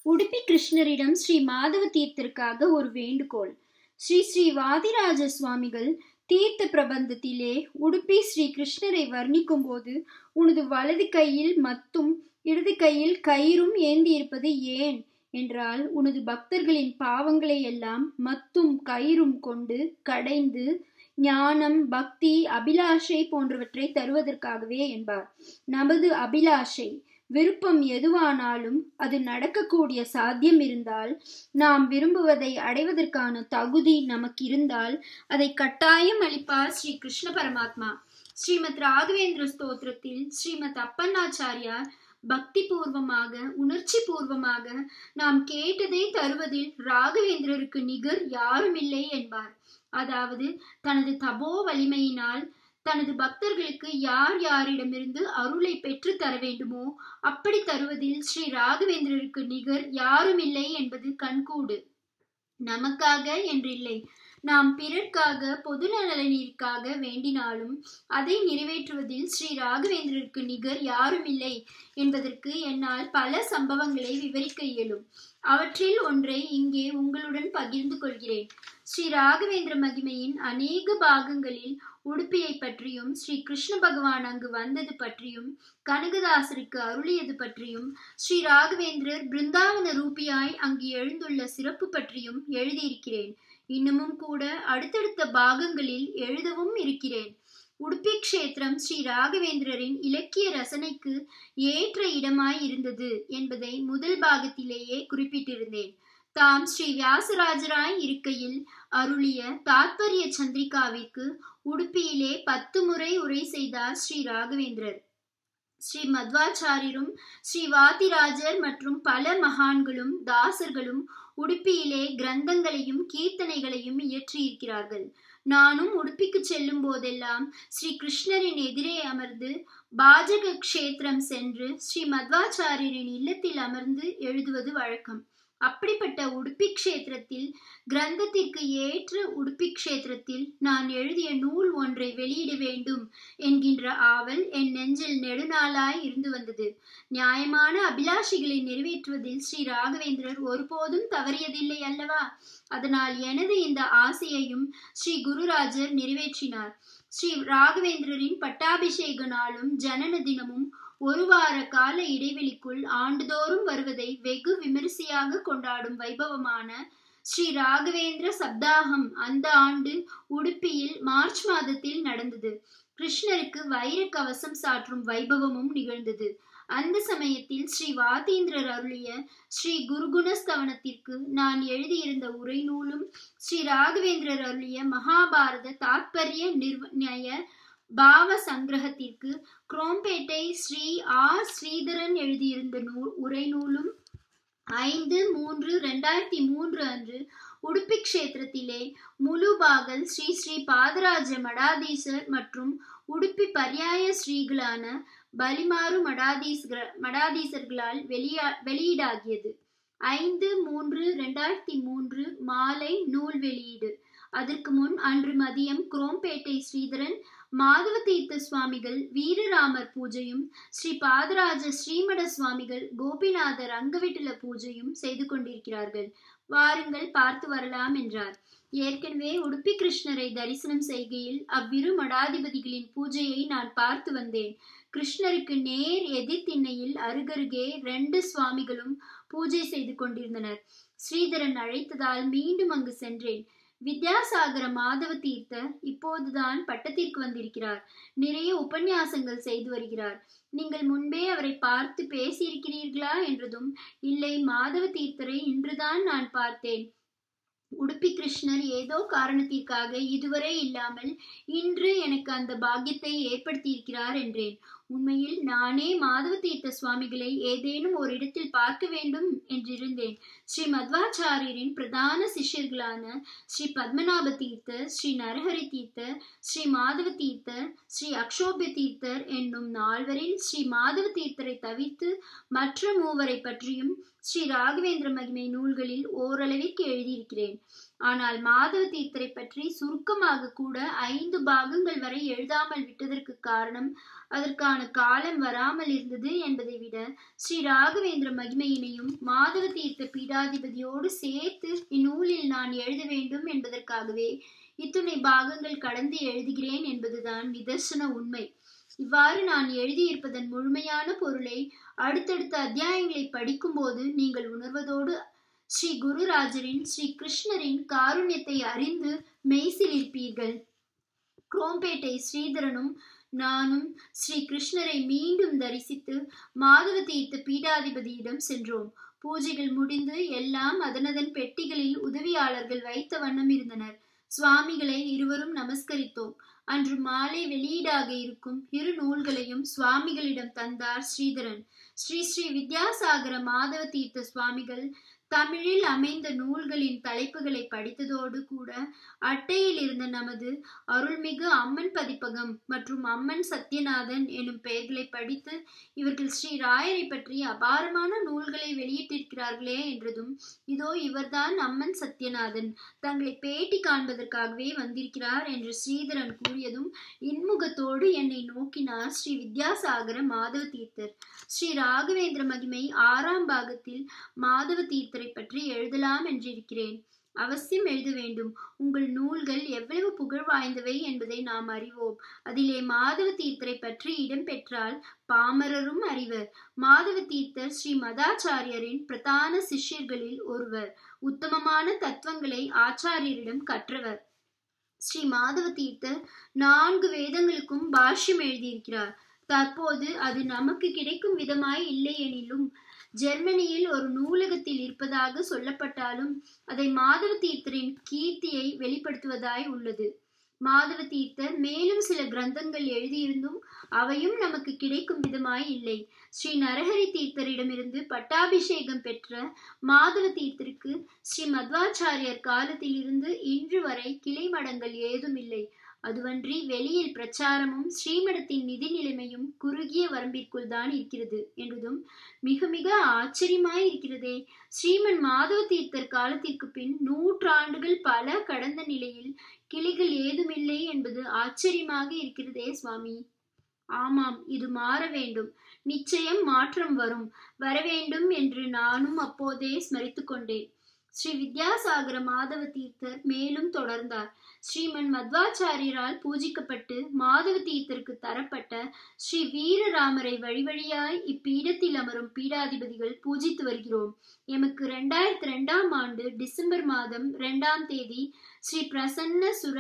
உடுப்பி கிருஷ்ணரிடம் ஸ்ரீ மாதவ தீர்த்திற்காக ஒரு வேண்டுகோள் ஸ்ரீ ஸ்ரீ வாதிராஜ சுவாமிகள் தீர்த்த பிரபந்தத்திலே உடுப்பி ஸ்ரீ கிருஷ்ணரை வர்ணிக்கும் போது உனது வலது கையில் மத்தும் இடது கையில் கயிறும் ஏந்தி இருப்பது ஏன் என்றால் உனது பக்தர்களின் பாவங்களை எல்லாம் மத்தும் கயிறும் கொண்டு கடைந்து ஞானம் பக்தி அபிலாஷை போன்றவற்றை தருவதற்காகவே என்பார் நமது அபிலாஷை விருப்பம் எதுவானாலும் அது நடக்கக்கூடிய சாத்தியம் இருந்தால் நாம் விரும்புவதை அடைவதற்கான தகுதி நமக்கு இருந்தால் அதை கட்டாயம் அளிப்பார் ஸ்ரீ கிருஷ்ண பரமாத்மா ஸ்ரீமத் ராகவேந்திர ஸ்தோத்திரத்தில் ஸ்ரீமத் அப்பண்ணாச்சாரியார் பக்தி பூர்வமாக உணர்ச்சி பூர்வமாக நாம் கேட்டதை தருவதில் ராகவேந்திரருக்கு நிகர் யாரும் இல்லை என்பார் அதாவது தனது தபோ வலிமையினால் தனது பக்தர்களுக்கு யார் யாரிடமிருந்து அருளை பெற்று தர வேண்டுமோ அப்படி தருவதில் ஸ்ரீ ராகவேந்திரருக்கு நிகர் யாரும் இல்லை என்பது கண்கூடு நமக்காக என்றில்லை நாம் பிறர்க்காக பொது நலனிற்காக வேண்டினாலும் அதை நிறைவேற்றுவதில் ஸ்ரீ ராகவேந்திரருக்கு நிகர் யாரும் இல்லை என்பதற்கு என்னால் பல சம்பவங்களை விவரிக்க இயலும் அவற்றில் ஒன்றை இங்கே உங்களுடன் பகிர்ந்து கொள்கிறேன் ஸ்ரீ ராகவேந்திர மகிமையின் அநேக பாகங்களில் உடுப்பியை பற்றியும் ஸ்ரீ கிருஷ்ண பகவான் அங்கு வந்தது பற்றியும் கனகதாசருக்கு அருளியது பற்றியும் ஸ்ரீ ராகவேந்திரர் பிருந்தாவன ரூபியாய் அங்கு எழுந்துள்ள சிறப்பு பற்றியும் எழுதியிருக்கிறேன் இன்னமும் கூட அடுத்தடுத்த பாகங்களில் எழுதவும் இருக்கிறேன் உடுப்பி கஷேத்திரம் ஸ்ரீ ராகவேந்திரரின் இலக்கிய ரசனைக்கு ஏற்ற இடமாய் இருந்தது என்பதை முதல் பாகத்திலேயே குறிப்பிட்டிருந்தேன் தாம் ஸ்ரீ வியாசராஜராய் இருக்கையில் அருளிய தாத்பரிய சந்திரிகாவிற்கு உடுப்பியிலே பத்து முறை உரை செய்தார் ஸ்ரீ ராகவேந்திரர் ஸ்ரீ மத்வாச்சாரியரும் ஸ்ரீ வாதிராஜர் மற்றும் பல மகான்களும் தாசர்களும் உடுப்பியிலே கிரந்தங்களையும் கீர்த்தனைகளையும் இயற்றியிருக்கிறார்கள் நானும் உடுப்பிக்கு செல்லும் போதெல்லாம் ஸ்ரீ கிருஷ்ணரின் எதிரே அமர்ந்து பாஜக கஷேத்திரம் சென்று ஸ்ரீ மத்வாச்சாரியரின் இல்லத்தில் அமர்ந்து எழுதுவது வழக்கம் அப்படிப்பட்ட உடுப்பி கஷேத்திரத்தில் கிரந்தத்திற்கு ஏற்ற உடுப்பி கஷேத்திரத்தில் நான் எழுதிய நூல் ஒன்றை வெளியிட வேண்டும் என்கின்ற ஆவல் என் நெஞ்சில் நெடுநாளாய் இருந்து வந்தது நியாயமான அபிலாஷைகளை நிறைவேற்றுவதில் ஸ்ரீ ராகவேந்திரர் ஒருபோதும் தவறியதில்லை அல்லவா அதனால் எனது இந்த ஆசையையும் ஸ்ரீ குருராஜர் நிறைவேற்றினார் ஸ்ரீ ராகவேந்திரரின் பட்டாபிஷேக நாளும் ஜனன தினமும் ஒரு வார கால இடைவெளிக்குள் ஆண்டுதோறும் வருவதை வெகு விமரிசையாக கொண்டாடும் வைபவமான ஸ்ரீ ராகவேந்திர சப்தாகம் அந்த ஆண்டு உடுப்பியில் மார்ச் மாதத்தில் நடந்தது கிருஷ்ணருக்கு வைர கவசம் சாற்றும் வைபவமும் நிகழ்ந்தது அந்த சமயத்தில் ஸ்ரீ வாதீந்திரர் அருளிய ஸ்ரீ குருகுணஸ்தவனத்திற்கு நான் எழுதியிருந்த உரை நூலும் ஸ்ரீ ராகவேந்திரர் அருளிய மகாபாரத தாத்பரிய நிர்ணய பாவ சங்கிரகத்திற்கு குரோம்பேட்டை ஸ்ரீ ஆர் ஸ்ரீதரன் எழுதியிருந்த நூல் உரை நூலும் ஐந்து மூன்று ரெண்டாயிரத்தி மூன்று அன்று உடுப்பி கஷேத்திரத்திலே முழு பாகல் ஸ்ரீ ஸ்ரீ பாதராஜ மடாதீசர் மற்றும் உடுப்பி பர்யாய ஸ்ரீகளான பலிமாறு மடாதீஸ்கர மடாதீசர்களால் வெளியா வெளியீடாகியது ஐந்து மூன்று ரெண்டாயிரத்தி மூன்று மாலை நூல் வெளியீடு அதற்கு முன் அன்று மதியம் குரோம்பேட்டை ஸ்ரீதரன் மாதவ தீர்த்த சுவாமிகள் வீரராமர் பூஜையும் ஸ்ரீ பாதராஜ ஸ்ரீமட சுவாமிகள் கோபிநாத ரங்கவிட்டல பூஜையும் செய்து கொண்டிருக்கிறார்கள் வாருங்கள் பார்த்து வரலாம் என்றார் ஏற்கனவே உடுப்பி கிருஷ்ணரை தரிசனம் செய்கையில் அவ்விரு மடாதிபதிகளின் பூஜையை நான் பார்த்து வந்தேன் கிருஷ்ணருக்கு நேர் எதிர் திண்ணையில் அருகருகே ரெண்டு சுவாமிகளும் பூஜை செய்து கொண்டிருந்தனர் ஸ்ரீதரன் அழைத்ததால் மீண்டும் அங்கு சென்றேன் வித்யாசாகர மாதவ தீர்த்தர் இப்போதுதான் பட்டத்திற்கு வந்திருக்கிறார் நிறைய உபன்யாசங்கள் செய்து வருகிறார் நீங்கள் முன்பே அவரை பார்த்து பேசியிருக்கிறீர்களா என்றதும் இல்லை மாதவ தீர்த்தரை இன்றுதான் நான் பார்த்தேன் உடுப்பி கிருஷ்ணர் ஏதோ காரணத்திற்காக இதுவரை இல்லாமல் இன்று எனக்கு அந்த பாக்கியத்தை ஏற்படுத்தியிருக்கிறார் என்றேன் உண்மையில் நானே மாதவ தீர்த்த சுவாமிகளை ஏதேனும் ஒரு இடத்தில் பார்க்க வேண்டும் என்றிருந்தேன் ஸ்ரீ மத்வாச்சாரியரின் பிரதான சிஷ்யர்களான ஸ்ரீ பத்மநாப தீர்த்தர் ஸ்ரீ நரஹரி தீர்த்தர் ஸ்ரீ மாதவ தீர்த்தர் ஸ்ரீ அக்ஷோபிய தீர்த்தர் என்னும் நால்வரில் ஸ்ரீ மாதவ தீர்த்தரை தவிர்த்து மற்ற மூவரை பற்றியும் ஸ்ரீ ராகவேந்திர மகிமை நூல்களில் ஓரளவிற்கு எழுதியிருக்கிறேன் ஆனால் மாதவ தீர்த்தரை பற்றி சுருக்கமாக கூட ஐந்து பாகங்கள் வரை எழுதாமல் விட்டதற்கு காரணம் அதற்கான காலம் வராமல் இருந்தது என்பதை விட ஸ்ரீ ராகவேந்திர மகிமையினையும் மாதவ தீர்த்த பீடாதிபதியோடு சேர்த்து இந்நூலில் நான் எழுத வேண்டும் என்பதற்காகவே இத்துணை பாகங்கள் கடந்து எழுதுகிறேன் என்பதுதான் நிதர்சன உண்மை இவ்வாறு நான் எழுதியிருப்பதன் முழுமையான பொருளை அடுத்தடுத்த அத்தியாயங்களை படிக்கும்போது நீங்கள் உணர்வதோடு ஸ்ரீ குருராஜரின் ஸ்ரீ கிருஷ்ணரின் காருண்யத்தை அறிந்து மெய்சிலிருப்பீர்கள் குரோம்பேட்டை ஸ்ரீதரனும் நானும் ஸ்ரீ கிருஷ்ணரை மீண்டும் தரிசித்து மாதவ தீர்த்த பீடாதிபதியிடம் சென்றோம் பூஜைகள் முடிந்து எல்லாம் அதனதன் பெட்டிகளில் உதவியாளர்கள் வைத்த வண்ணம் இருந்தனர் சுவாமிகளை இருவரும் நமஸ்கரித்தோம் அன்று மாலை வெளியீடாக இருக்கும் இரு நூல்களையும் சுவாமிகளிடம் தந்தார் ஸ்ரீதரன் ஸ்ரீ ஸ்ரீ வித்யாசாகர மாதவ தீர்த்த சுவாமிகள் தமிழில் அமைந்த நூல்களின் தலைப்புகளை படித்ததோடு கூட அட்டையில் இருந்த நமது அருள்மிகு அம்மன் பதிப்பகம் மற்றும் அம்மன் சத்யநாதன் எனும் பெயர்களை படித்து இவர்கள் ஸ்ரீ ராயரை பற்றி அபாரமான நூல்களை வெளியிட்டிருக்கிறார்களே என்றதும் இதோ இவர்தான் அம்மன் சத்யநாதன் தங்களை பேட்டி காண்பதற்காகவே வந்திருக்கிறார் என்று ஸ்ரீதரன் கூறியதும் இன்முகத்தோடு என்னை நோக்கினார் ஸ்ரீ வித்யாசாகர மாதவ தீர்த்தர் ஸ்ரீ ராகவேந்திர மகிமை ஆறாம் பாகத்தில் மாதவ தீர்த்தரை பற்றி எழுதலாம் என்றிருக்கிறேன் அவசியம் எழுத வேண்டும் உங்கள் நூல்கள் எவ்வளவு புகழ் வாய்ந்தவை என்பதை நாம் அறிவோம் அதிலே மாதவ தீர்த்தரை பற்றி இடம்பெற்றால் பாமரரும் அறிவர் மாதவ தீர்த்தர் ஸ்ரீ மதாச்சாரியரின் பிரதான சிஷ்யர்களில் ஒருவர் உத்தமமான தத்துவங்களை ஆச்சாரியரிடம் கற்றவர் ஸ்ரீ மாதவ தீர்த்தர் நான்கு வேதங்களுக்கும் பாஷ்யம் எழுதியிருக்கிறார் தற்போது அது நமக்கு கிடைக்கும் விதமாய் இல்லை எனிலும் ஜெர்மனியில் ஒரு நூலகத்தில் இருப்பதாக சொல்லப்பட்டாலும் அதை மாதவ தீர்த்தரின் கீர்த்தியை வெளிப்படுத்துவதாய் உள்ளது மாதவ தீர்த்தர் மேலும் சில கிரந்தங்கள் எழுதியிருந்தும் அவையும் நமக்கு கிடைக்கும் விதமாய் இல்லை ஸ்ரீ நரஹரி தீர்த்தரிடமிருந்து பட்டாபிஷேகம் பெற்ற மாதவ தீர்த்தருக்கு ஸ்ரீ மத்வாச்சாரியர் காலத்தில் இருந்து இன்று வரை கிளை மடங்கள் ஏதும் இல்லை அதுவன்றி வெளியில் பிரச்சாரமும் ஸ்ரீமடத்தின் நிதி நிலைமையும் குறுகிய வரம்பிற்குள் தான் இருக்கிறது என்றதும் மிக மிக ஆச்சரியமாய் இருக்கிறதே ஸ்ரீமன் மாதவ தீர்த்தர் காலத்திற்கு பின் நூற்றாண்டுகள் பல கடந்த நிலையில் கிளிகள் ஏதுமில்லை என்பது ஆச்சரியமாக இருக்கிறதே சுவாமி ஆமாம் இது மாற வேண்டும் நிச்சயம் மாற்றம் வரும் வரவேண்டும் என்று நானும் அப்போதே ஸ்மரித்து கொண்டேன் ஸ்ரீ வித்யாசாகர மாதவ தீர்த்தர் மேலும் தொடர்ந்தார் ஸ்ரீமன் மத்வாச்சாரியரால் பூஜிக்கப்பட்டு மாதவ தீர்த்தருக்கு தரப்பட்ட ஸ்ரீ வீரராமரை வழி வழியாய் இப்பீடத்தில் அமரும் பீடாதிபதிகள் பூஜித்து வருகிறோம் எமக்கு ரெண்டாயிரத்தி ரெண்டாம் ஆண்டு டிசம்பர் மாதம் ரெண்டாம் தேதி ஸ்ரீ பிரசன்ன சுர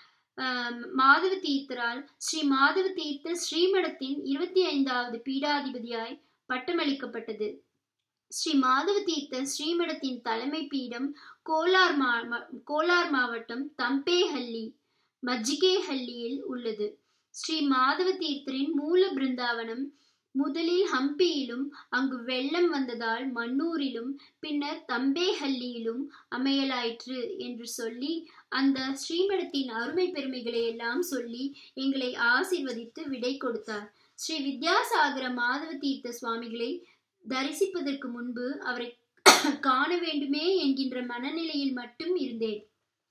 மாதவ தீர்த்தரால் ஸ்ரீ மாதவ தீர்த்த ஸ்ரீமடத்தின் இருபத்தி ஐந்தாவது பீடாதிபதியாய் பட்டமளிக்கப்பட்டது ஸ்ரீ மாதவ தீர்த்த ஸ்ரீமடத்தின் தலைமை பீடம் கோலார் மா கோலார் மாவட்டம் தம்பேஹள்ளி மஜ்ஜிகேஹள்ளியில் உள்ளது ஸ்ரீ மாதவ தீர்த்தரின் மூல பிருந்தாவனம் முதலில் ஹம்பியிலும் அங்கு வெள்ளம் வந்ததால் மன்னூரிலும் பின்னர் தம்பேஹள்ளியிலும் அமையலாயிற்று என்று சொல்லி அந்த ஸ்ரீமடத்தின் அருமை பெருமைகளை எல்லாம் சொல்லி எங்களை ஆசிர்வதித்து விடை கொடுத்தார் ஸ்ரீ வித்யாசாகர மாதவ தீர்த்த சுவாமிகளை தரிசிப்பதற்கு முன்பு அவரை காண வேண்டுமே என்கின்ற மனநிலையில் மட்டும் இருந்தேன்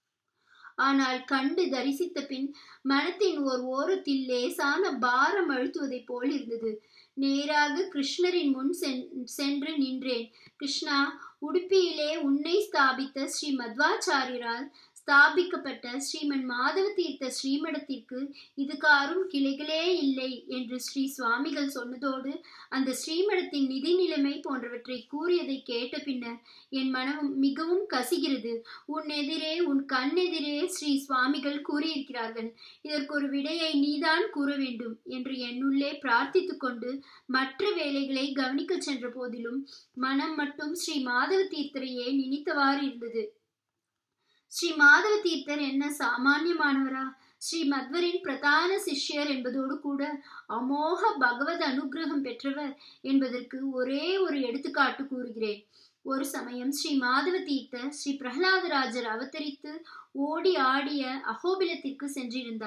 ஆனால் கண்டு தரிசித்த பின் மனத்தின் ஓர் ஓரத்தில் லேசான பாரம் அழுத்துவதைப் போல் இருந்தது நேராக கிருஷ்ணரின் முன் சென்று நின்றேன் கிருஷ்ணா உடுப்பியிலே உன்னை ஸ்தாபித்த ஸ்ரீ மத்வாச்சாரியரால் ஸ்தாபிக்கப்பட்ட ஸ்ரீமன் மாதவ தீர்த்த ஸ்ரீமடத்திற்கு இதுகாரும் கிளைகளே இல்லை என்று ஸ்ரீ சுவாமிகள் சொன்னதோடு அந்த ஸ்ரீமடத்தின் நிதி நிலைமை போன்றவற்றை கூறியதை கேட்ட பின்னர் என் மனம் மிகவும் கசிகிறது உன் எதிரே உன் கண் எதிரே ஸ்ரீ சுவாமிகள் கூறியிருக்கிறார்கள் இதற்கு ஒரு விடையை நீதான் கூற வேண்டும் என்று என்னுள்ளே பிரார்த்தித்து கொண்டு மற்ற வேலைகளை கவனிக்க சென்ற போதிலும் மனம் மட்டும் ஸ்ரீ மாதவ தீர்த்தரையே நினைத்தவாறு இருந்தது ஸ்ரீ மாதவ தீர்த்தர் என்ன சாமானியமானவரா ஸ்ரீ மத்வரின் பிரதான சிஷ்யர் என்பதோடு கூட அமோக பகவத் அனுகிரகம் பெற்றவர் என்பதற்கு ஒரே ஒரு எடுத்துக்காட்டு கூறுகிறேன் ஒரு சமயம் ஸ்ரீ மாதவ தீர்த்தர் ஸ்ரீ பிரகலாதராஜர் அவதரித்து ஓடி ஆடிய அகோபிலத்திற்கு சென்றிருந்தார்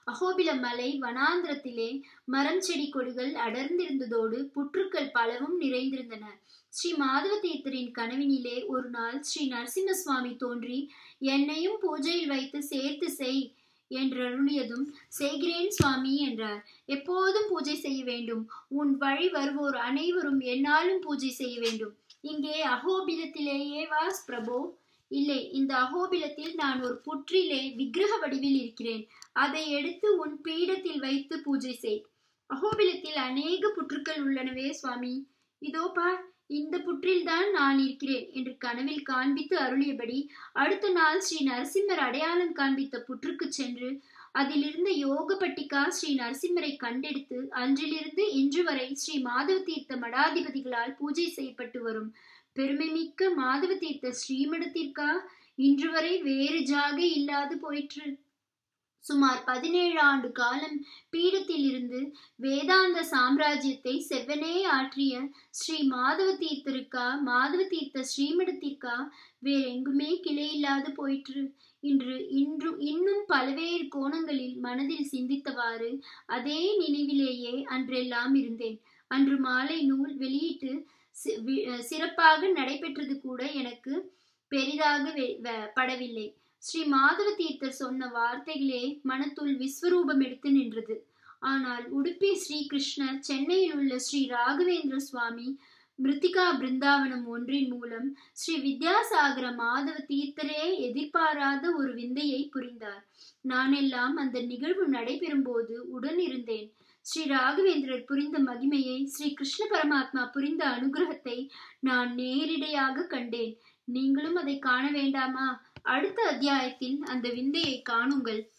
அகோபில மலை வனாந்திரத்திலே மரம் செடி கொடிகள் அடர்ந்திருந்ததோடு புற்றுக்கள் பலவும் நிறைந்திருந்தன ஸ்ரீ மாதவ தீர்த்தரின் கனவினிலே ஒரு நாள் ஸ்ரீ நரசிம்ம சுவாமி தோன்றி என்னையும் பூஜையில் வைத்து சேர்த்து செய் என்றருளியதும் செய்கிறேன் சுவாமி என்றார் எப்போதும் பூஜை செய்ய வேண்டும் உன் வழி வருவோர் அனைவரும் என்னாலும் பூஜை செய்ய வேண்டும் இங்கே அகோபிலத்திலேயே வாஸ் பிரபு இல்லை இந்த அகோபிலத்தில் நான் ஒரு புற்றிலே விக்கிரக வடிவில் இருக்கிறேன் அதை எடுத்து உன் பீடத்தில் வைத்து பூஜை செய் அகோபிலத்தில் அநேக புற்றுக்கள் உள்ளனவே சுவாமி இதோ பார் இந்த புற்றில்தான் நான் இருக்கிறேன் என்று கனவில் காண்பித்து அருளியபடி அடுத்த நாள் ஸ்ரீ நரசிம்மர் அடையாளம் காண்பித்த புற்றுக்கு சென்று அதிலிருந்த யோகபட்டிகா ஸ்ரீ நரசிம்மரை கண்டெடுத்து அன்றிலிருந்து இன்று வரை ஸ்ரீ மாதவ தீர்த்த மடாதிபதிகளால் பூஜை செய்யப்பட்டு வரும் பெருமைமிக்க மாதவ தீர்த்த ஸ்ரீமடத்திற்கா இன்று வரை வேறு ஜாகை இல்லாது போயிற்று சுமார் பதினேழு ஆண்டு காலம் பீடத்தில் இருந்து வேதாந்த சாம்ராஜ்யத்தை செவ்வனே ஆற்றிய ஸ்ரீ மாதவ தீர்த்தருக்கா மாதவ தீர்த்த ஸ்ரீமடத்திற்கா வேறெங்குமே கிளையில்லாது போயிற்று இன்று இன்று இன்னும் பல்வேறு கோணங்களில் மனதில் சிந்தித்தவாறு அதே நினைவிலேயே அன்றெல்லாம் இருந்தேன் அன்று மாலை நூல் வெளியிட்டு சிறப்பாக நடைபெற்றது கூட எனக்கு பெரிதாக படவில்லை ஸ்ரீ மாதவ தீர்த்தர் சொன்ன வார்த்தைகளே மனத்துள் விஸ்வரூபம் எடுத்து நின்றது ஆனால் உடுப்பி ஸ்ரீ கிருஷ்ணர் சென்னையில் உள்ள ஸ்ரீ ராகவேந்திர சுவாமி மிருத்திகா பிருந்தாவனம் ஒன்றின் மூலம் ஸ்ரீ வித்யாசாகர மாதவ தீர்த்தரே எதிர்பாராத ஒரு விந்தையை புரிந்தார் நானெல்லாம் அந்த நிகழ்வு நடைபெறும் போது உடன் இருந்தேன் ஸ்ரீ ராகவேந்திரர் புரிந்த மகிமையை ஸ்ரீ கிருஷ்ண பரமாத்மா புரிந்த அனுகிரகத்தை நான் நேரிடையாக கண்டேன் நீங்களும் அதை காண வேண்டாமா அடுத்த அத்தியாயத்தில் அந்த விந்தையை காணுங்கள்